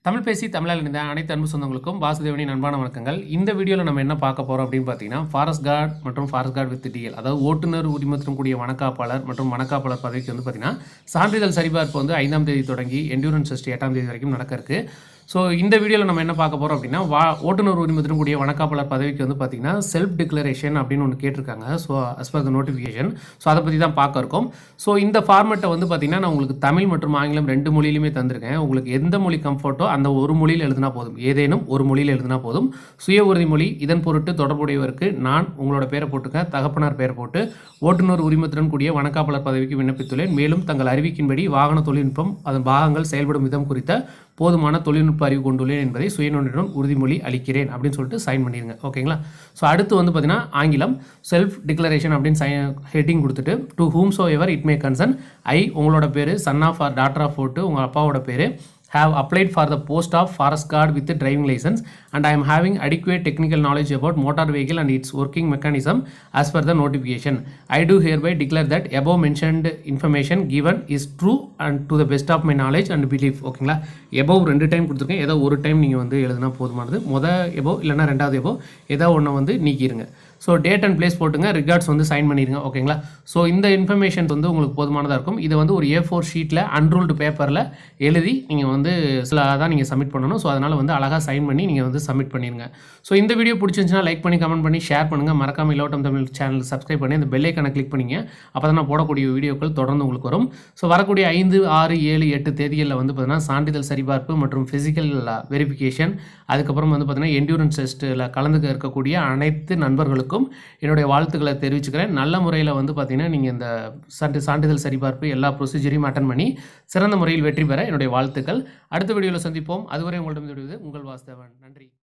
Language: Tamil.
தமிழ் பேசி தமிழால் இணைந்த அனைத்து அன்பு சொந்தங்களுக்கும் வாசுதேவனின் அன்பான வணக்கங்கள் இந்த வீடியோவில் நம்ம என்ன பார்க்க போகிறோம் அப்படின்னு பார்த்தீங்கன்னா ஃபாரஸ்ட் கார்டு மற்றும் ஃபாரஸ்ட் கார்டு வித் டிஎல் அதாவது ஓட்டுநர் உரிமத்துடன் கூடிய வணக்காப்பாளர் மற்றும் வணக்காப்பாளர் பதவிக்கு வந்து பார்த்தீங்கன்னா சான்றிதழ் சரிபார்ப்பு வந்து ஐந்தாம் தேதி தொடங்கி என்டூரன்ஸ் டெஸ்ட் எட்டாம் தேதி வரைக்கும் நடக்க இருக்கு ஸோ இந்த வீடியோவில் நம்ம என்ன பார்க்க போகிறோம் அப்படின்னா வா ஓட்டுநர் உரிமத்துடன் கூடிய வணக்காப்பாளர் பதவிக்கு வந்து பார்த்தீங்கன்னா செல்ஃப் டிக்ளரேஷன் அப்படின்னு ஒன்று கேட்டிருக்காங்க so as per the notification so அதை பற்றி தான் பார்க்க இருக்கோம் ஸோ இந்த ஃபார்மெட்டை வந்து பார்த்தீங்கன்னா நான் உங்களுக்கு தமிழ் மற்றும் ஆங்கிலம் ரெண்டு மொழியிலுமே தந்திருக்கேன் உங்களுக்கு எந்த மொழி கம்ஃபர்ட்டோ அந்த ஒரு மொழியில் எழுதினா போதும் ஏதேனும் ஒரு மொழியில் எழுதினா போதும் சுய உறுதிமொழி இதன் பொருட்டு தொடர்புடையவருக்கு நான் உங்களோட பேரை போட்டுக்க தகப்பனார் பேரை போட்டு ஓட்டுநர் உரிமத்துடன் கூடிய வணக்காப்பாளர் பதவிக்கு விண்ணப்பித்துள்ளேன் மேலும் தங்கள் அறிவிக்கின்படி வாகன தொழில்நுட்பம் அதன் பாகங்கள் செயல்படும் விதம் குறித்த போதுமான தொழில்நுட்ப அறிவு கொண்டுள்ளேன் என்பதை சுயநுடன் உறுதிமொழி அளிக்கிறேன் அப்படின்னு சொல்லிட்டு சைன் பண்ணிடுங்க ஓகேங்களா ஸோ அடுத்து வந்து பார்த்தீங்கன்னா ஆங்கிலம் செல்ஃப் டிக்ளரேஷன் அப்படின்னு சை ஹெட்டிங் கொடுத்துட்டு to whom so ever it may concern I உங்களோட பேர் son of or daughter of போட்டு உங்கள் அப்பாவோட பேர் have applied for the post of forest guard with a driving license and I am having adequate technical knowledge about motor vehicle and its working mechanism as per the notification. I do hereby declare that above mentioned information given is true and to the best of my knowledge and belief ஓகேங்களா எபோவ் ரெண்டு டைம் கொடுத்துருக்கேன் ஏதோ ஒரு டைம் நீங்கள் வந்து எழுதுனா போதுமானது மொதல் எபோ இல்லைன்னா ரெண்டாவது எபோ ஏதோ ஒன்று வந்து நீக்கிடுங்க ஸோ டேட் அண்ட் பிளேஸ் போட்டுங்க ரிகார்ட்ஸ் வந்து சைன் பண்ணிடுங்க ஓகேங்களா ஸோ இந்த இன்ஃபர்மேஷன் வந்து உங்களுக்கு போதுமானதாக இருக்கும் இதை வந்து ஒரு ஏ ஃபோர் ஷீட்டில் அன்ரூல்டு பேப்பரில் எழுதி நீங்கள் வந்து சில தான் நீங்கள் சப்மிட் பண்ணணும் ஸோ அதனால் வந்து அழகாக சைன் பண்ணி நீங்கள் வந்து சப்மிட் பண்ணிடுங்க ஸோ இந்த வீடியோ பிடிச்சிருந்துச்சுன்னா லைக் பண்ணி கமெண்ட் பண்ணி ஷேர் பண்ணுங்கள் மறக்காம இலவட்டம் தமிழ் சேனல் சப்ஸ்கிரைப் பண்ணி அந்த பெல் ஐக்கனை கிளிக் பண்ணிங்க அப்போ தான் நான் போடக்கூடிய வீடியோக்கள் தொடர்ந்து உங்களுக்கு வரும் ஸோ வரக்கூடிய ஐந்து ஆறு ஏழு எட்டு தேதிகளில் வந்து பார்த்தீங்கன்னா சான்றிதழ் சரிபார்ப்பு மற்றும் ஃபிசிக்கல் வெரிஃபிகேஷன் அதுக்கப்புறம் வந்து பார்த்தீங்கன்னா என்டூரன்ஸ் டெஸ்ட்டில் கலந்துக்க இருக்கக்கூடிய அனைத்து நண்பர்களுக்கும் என்னுடைய வாழ்த்துக்களை தெரிவிச்சுக்கிறேன் நல்ல முறையில் வந்து பார்த்தீங்கன்னா நீங்கள் இந்த சான்று சான்றிதழ் சரிபார்ப்பு எல்லா ப்ரொசீஜரையும் அட்டன் பண்ணி சிறந்த முறையில் வெற்றி பெற என்னுடைய வாழ்த்துக்கள் அடுத்த வீடியோவில் சந்திப்போம் அதுவரை உங்களிடம் விடுவது உங்கள் வாஸ்தவன் நன்றி